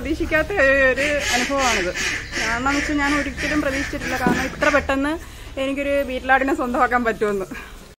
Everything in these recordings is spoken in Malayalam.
പ്രതീക്ഷിക്കാത്ത ഒരു അനുഭവമാണിത് കാരണം വെച്ചാൽ ഞാൻ ഒരിക്കലും പ്രതീക്ഷിച്ചിട്ടില്ല കാരണം ഇത്ര പെട്ടെന്ന് എനിക്കൊരു വീട്ടിലാടിനെ സ്വന്തമാക്കാൻ പറ്റുമെന്ന്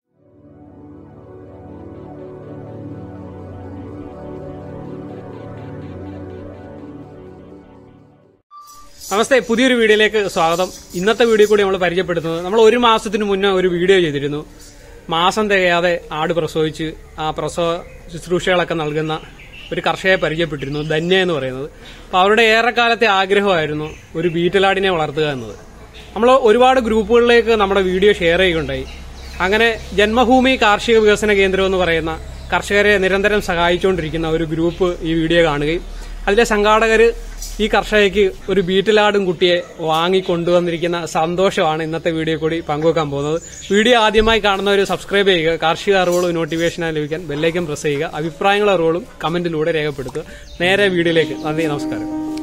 നമസ്തേ പുതിയൊരു വീഡിയോയിലേക്ക് സ്വാഗതം ഇന്നത്തെ വീഡിയോ കൂടി നമ്മൾ പരിചയപ്പെടുത്തുന്നത് നമ്മൾ ഒരു മാസത്തിന് മുന്നേ ഒരു വീഡിയോ ചെയ്തിരുന്നു മാസം തികയാതെ ആട് പ്രസവിച്ച് ആ പ്രസവ ശുശ്രൂഷകളൊക്കെ നൽകുന്ന ഒരു കർഷകയെ പരിചയപ്പെട്ടിരുന്നു ധന്യ എന്ന് പറയുന്നത് അപ്പോൾ അവരുടെ ഏറെക്കാലത്തെ ആഗ്രഹമായിരുന്നു ഒരു ബീറ്റലാടിനെ വളർത്തുക എന്നത് നമ്മൾ ഒരുപാട് ഗ്രൂപ്പുകളിലേക്ക് നമ്മുടെ വീഡിയോ ഷെയർ ചെയ്യുകയുണ്ടായി അങ്ങനെ ജന്മഭൂമി കാർഷിക വികസന കേന്ദ്രം എന്ന് പറയുന്ന കർഷകരെ നിരന്തരം സഹായിച്ചുകൊണ്ടിരിക്കുന്ന ഒരു ഗ്രൂപ്പ് ഈ വീഡിയോ കാണുകയും അതിലെ സംഘാടകർ ഈ കർഷകയ്ക്ക് ഒരു ബീറ്റിലാടും കുട്ടിയെ വാങ്ങി കൊണ്ടുവന്നിരിക്കുന്ന സന്തോഷമാണ് ഇന്നത്തെ വീഡിയോ കൂടി പങ്കുവെക്കാൻ പോകുന്നത് വീഡിയോ ആദ്യമായി കാണുന്നവർ സബ്സ്ക്രൈബ് ചെയ്യുക കാർഷിക അറിവുകളും നോട്ടിഫിക്കേഷനായി ലഭിക്കാൻ ബെല്ലൈക്കൻ പ്രസ് ചെയ്യുക അഭിപ്രായങ്ങളും അറിവുകളും കമന്റിലൂടെ രേഖപ്പെടുത്തുക നേരെ വീഡിയോയിലേക്ക് നന്ദി നമസ്കാരം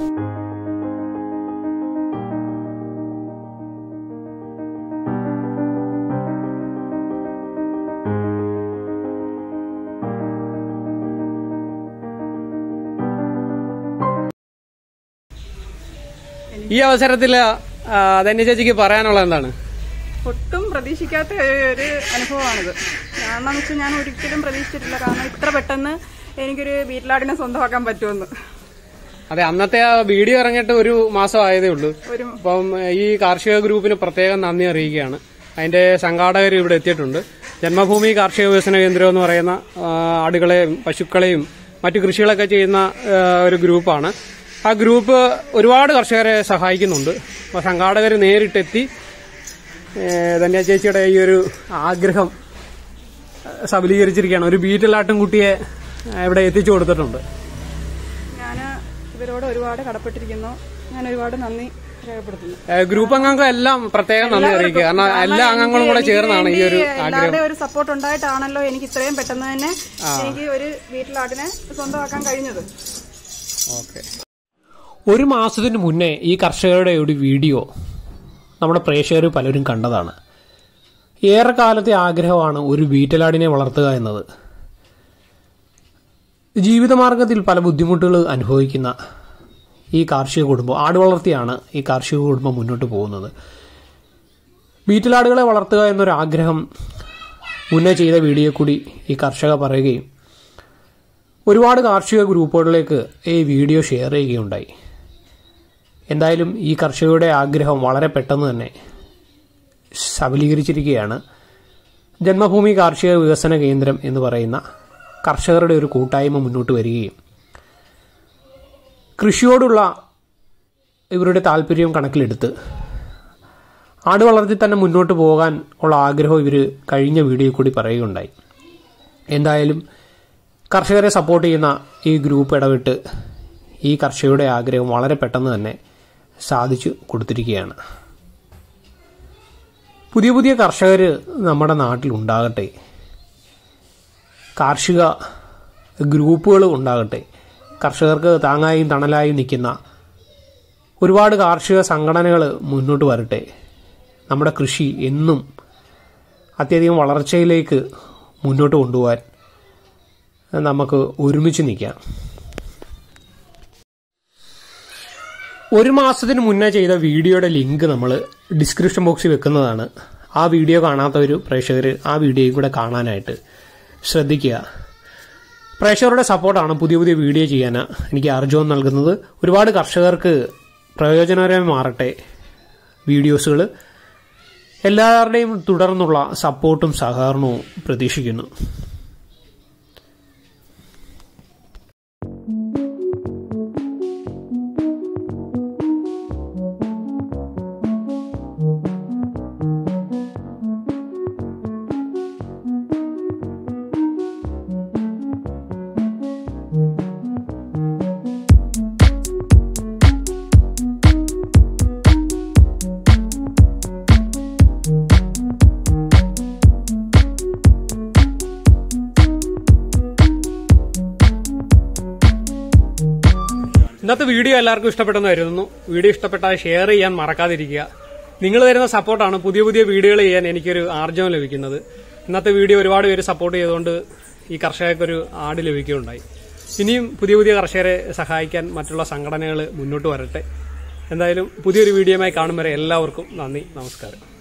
ഈ അവസരത്തിൽ ധന്യ ചേച്ചിക്ക് പറയാനുള്ളത് എന്താണ് ഒട്ടും പ്രതീക്ഷിക്കാത്ത ഒരു അനുഭവമാണിത് കാരണം വെച്ചാൽ ഞാൻ ഒരിക്കലും പ്രതീക്ഷിച്ചിട്ടില്ല കാരണം ഇത്ര പെട്ടെന്ന് എനിക്കൊരു വീട്ടിലാടിനെ സ്വന്തമാക്കാൻ പറ്റുമെന്ന് അതെ അന്നത്തെ ആ വീഡിയോ ഇറങ്ങിയിട്ട് ഒരു മാസം ആയതേ ഉള്ളൂ ഒരു അപ്പം ഈ കാർഷിക ഗ്രൂപ്പിന് പ്രത്യേകം നന്ദി അറിയിക്കുകയാണ് അതിന്റെ സംഘാടകർ ഇവിടെ എത്തിയിട്ടുണ്ട് ജന്മഭൂമി കാർഷിക വികസന കേന്ദ്രം എന്ന് പറയുന്ന ആ, ആടുകളെയും പശുക്കളെയും മറ്റു കൃഷികളൊക്കെ ചെയ്യുന്ന ആ, ഒരു ഗ്രൂപ്പാണ് ആ ഗ്രൂപ്പ് ഒരുപാട് കർഷകരെ സഹായിക്കുന്നുണ്ട് അപ്പോൾ സംഘാടകർ നേരിട്ടെത്തി ഏ, ധന്യ ചേച്ചിയുടെ ഈ ഒരു ആഗ്രഹം സബലീകരിച്ചിരിക്കുകയാണ് ഒരു ബീറ്റലാട്ടും കുട്ടിയെ ഇവിടെ എത്തിച്ചു കൊടുത്തിട്ടുണ്ട് ഞാൻ ഇവരോട് ഒരുപാട് കടപ്പെട്ടിരിക്കുന്നു ഞാൻ ഒരുപാട് നന്ദി രേഖപ്പെടുത്തുന്നു ഏ, ഗ്രൂപ്പ് അംഗങ്ങളെല്ലാം പ്രത്യേകം നന്ദി അറിയിക്കുക കാരണം എല്ലാ അംഗങ്ങളും കൂടെ ചേർന്നാണ് ഈ ഒരു ആഗ്രഹം എല്ലാവരുടെയും ഒരു സപ്പോർട്ട് ഉണ്ടായിട്ടാണല്ലോ എനിക്ക് ഇത്രയും പെട്ടെന്ന് തന്നെ എനിക്ക് ഒരു വീട്ടിലാടിനെ സ്വന്തമാക്കാൻ കഴിഞ്ഞത് ഓക്കെ ഒരു മാസത്തിന് മുന്നേ ഈ കർഷകരുടെ ഒരു വീഡിയോ നമ്മുടെ പ്രേക്ഷകർ പലരും കണ്ടതാണ് ഏറെക്കാലത്തെ ആഗ്രഹമാണ് ഒരു ബീറ്റലാടിനെ വളർത്തുക എന്നത് ജീവിതമാർഗത്തിൽ പല ബുദ്ധിമുട്ടുകൾ അനുഭവിക്കുന്ന ഈ കാർഷിക കുടുംബം ആട് വളർത്തിയാണ് ഈ കാർഷിക കുടുംബം മുന്നോട്ട് പോകുന്നത് ബീറ്റലാടുകളെ വളർത്തുക എന്നൊരു ആഗ്രഹം മുന്നേ ചെയ്ത വീഡിയോ കൂടി ഈ കർഷക പറയുകയും ഒരുപാട് കാർഷിക ഗ്രൂപ്പുകളിലേക്ക് ഈ വീഡിയോ ഷെയർ ചെയ്യുകയുണ്ടായി എന്തായാലും ഈ കർഷകരുടെ ആഗ്രഹം വളരെ പെട്ടെന്ന് തന്നെ സബലീകരിച്ചിരിക്കുകയാണ് ജന്മഭൂമി കാർഷിക വികസന കേന്ദ്രം എന്ന് പറയുന്ന കർഷകരുടെ ഒരു കൂട്ടായ്മ മുന്നോട്ട് വരികയും കൃഷിയോടുള്ള ഇവരുടെ താല്പര്യം കണക്കിലെടുത്ത് ആട് വളർത്തി തന്നെ മുന്നോട്ട് പോകാൻ ഉള്ള ആഗ്രഹം ഇവർ കഴിഞ്ഞ വീഡിയോ കൂടി പറയുകയുണ്ടായി എന്തായാലും കർഷകരെ സപ്പോർട്ട് ചെയ്യുന്ന ഈ ഗ്രൂപ്പ് ഇടപെട്ട് ഈ കർഷകരുടെ ആഗ്രഹം വളരെ പെട്ടെന്ന് തന്നെ സാധിച്ചു കൊടുത്തിരിക്കുകയാണ് പുതിയ പുതിയ കർഷകർ നമ്മുടെ നാട്ടിൽ ഉണ്ടാകട്ടെ കാർഷിക ഗ്രൂപ്പുകൾ ഉണ്ടാകട്ടെ കർഷകർക്ക് താങ്ങായും തണലായും നിൽക്കുന്ന ഒരുപാട് കാർഷിക സംഘടനകൾ മുന്നോട്ട് വരട്ടെ നമ്മുടെ കൃഷി എന്നും അത്യധികം വളർച്ചയിലേക്ക് മുന്നോട്ട് കൊണ്ടുപോകാൻ നമുക്ക് ഒരുമിച്ച് നിൽക്കാം ഒരു മാസത്തിന് മുന്നേ ചെയ്ത വീഡിയോയുടെ ലിങ്ക് നമ്മൾ ഡിസ്ക്രിപ്ഷൻ ബോക്സിൽ വെക്കുന്നതാണ് ആ വീഡിയോ കാണാത്തവർ പ്രേക്ഷകർ ആ വീഡിയോയും കൂടെ കാണാനായിട്ട് ശ്രദ്ധിക്കുക പ്രേക്ഷകരുടെ സപ്പോർട്ടാണ് പുതിയ പുതിയ വീഡിയോ ചെയ്യാൻ എനിക്ക് അർജവം നൽകുന്നത് ഒരുപാട് കർഷകർക്ക് പ്രയോജനകരമായി മാറട്ടെ വീഡിയോസുകൾ എല്ലാവരുടെയും തുടർന്നുള്ള സപ്പോർട്ടും സഹകരണവും പ്രതീക്ഷിക്കുന്നു ഇന്നത്തെ വീഡിയോ എല്ലാവർക്കും ഇഷ്ടപ്പെട്ടെന്ന് കരുതുന്നു വീഡിയോ ഇഷ്ടപ്പെട്ടാൽ ഷെയർ ചെയ്യാൻ മറക്കാതിരിക്കുക നിങ്ങൾ തരുന്ന സപ്പോർട്ടാണ് പുതിയ പുതിയ വീഡിയോകൾ ചെയ്യാൻ എനിക്കൊരു ആർജവം ലഭിക്കുന്നത് ഇന്നത്തെ വീഡിയോ ഒരുപാട് പേര് സപ്പോർട്ട് ചെയ്തുകൊണ്ട് ഈ കർഷകർക്കൊരു ആട് ലഭിക്കുകയുണ്ടായി ഇനിയും പുതിയ പുതിയ കർഷകരെ സഹായിക്കാൻ മറ്റുള്ള സംഘടനകൾ മുന്നോട്ട് വരട്ടെ എന്തായാലും പുതിയൊരു വീഡിയോയുമായി കാണും വരെ എല്ലാവർക്കും നന്ദി നമസ്കാരം